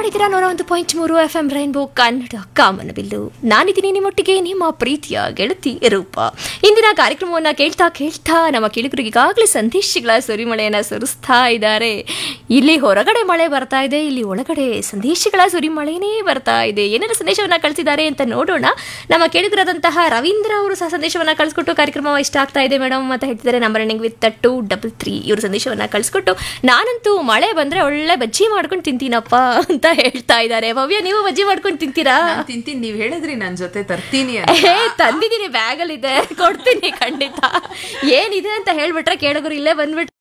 ಮಾಡಿದಿರಾ ನೂರ ಒಂದು ಪಾಯಿಂಟ್ ಮೂರು ಎಫ್ ಎಂ ರೈನ್ಬೋ ಕನ್ನಡ ಕಾಮನಬಿಲ್ಲು ನಾನಿದ್ದೀನಿ ನಿಮ್ಮೊಟ್ಟಿಗೆ ನಿಮ್ಮ ಪ್ರೀತಿಯ ಗೆಳತಿ ರೂಪ ಇಂದಿನ ಕಾರ್ಯಕ್ರಮವನ್ನ ಕೇಳ್ತಾ ಕೇಳ್ತಾ ನಮ್ಮ ಕೇಳಿಗರಿಗೆ ಈಗಾಗಲೇ ಸಂದೇಶಗಳ ಸುರಿಮಳೆಯನ್ನ ಸುರಿಸ್ತಾ ಇದ್ದಾರೆ ಇಲ್ಲಿ ಹೊರಗಡೆ ಮಳೆ ಬರ್ತಾ ಇದೆ ಇಲ್ಲಿ ಒಳಗಡೆ ಸಂದೇಶಗಳ ಸುರಿಮಳೆನೇ ಬರ್ತಾ ಇದೆ ಏನೇನು ಸಂದೇಶವನ್ನ ಕಳಿಸಿದ್ದಾರೆ ಅಂತ ನೋಡೋಣ ನಮ್ಮ ಕೇಳಿಗರಾದಂತಹ ರವೀಂದ್ರ ಅವರು ಸಹ ಸಂದೇಶವನ್ನ ಕಳಿಸ್ಕೊಟ್ಟು ಕಾರ್ಯಕ್ರಮ ಇಷ್ಟ ಆಗ್ತಾ ಇದೆ ಮೇಡಮ್ ಅಂತ ಹೇಳ್ತಿದ್ದಾರೆ number ending with two double three ಇವರು ಸಂದೇಶವನ್ನ ಕಳಿಸ್ಕೊಟ್ಟು ನಾನಂತೂ ಮಳೆ ಬಂದ್ರೆ ಒಳ್ಳೆ ಬಜ್ಜಿ ಮಾಡ್ಕೊಂಡು ತಿಂತೀನಪ್ಪ ಅಂತ ಹೇಳ್ತಾ ಇದ್ದಾರೆ ಭವ್ಯ ನೀವು ಬಜ್ಜಿ ಮಾಡ್ಕೊಂಡು ತಿಂತೀರಾ ನಾನ್ ತಿಂತೀನಿ ನೀವ್ ಹೇಳಿದ್ರಿ ನನ್ ಜೊತೆ ತರ್ತೀನಿ ಏ ತಂದಿದ್ದೀನಿ ಬ್ಯಾಗಲ್ಲಿದೆ ಕೊಡ್ತೀನಿ ಖಂಡಿತ ಏನಿದೆ ಅಂತ ಹೇಳ್ಬಿಟ್ರೆ ಕೇಳೋರು ಇಲ್ಲೇ ಬಂದ್ಬಿಟ್ರೆ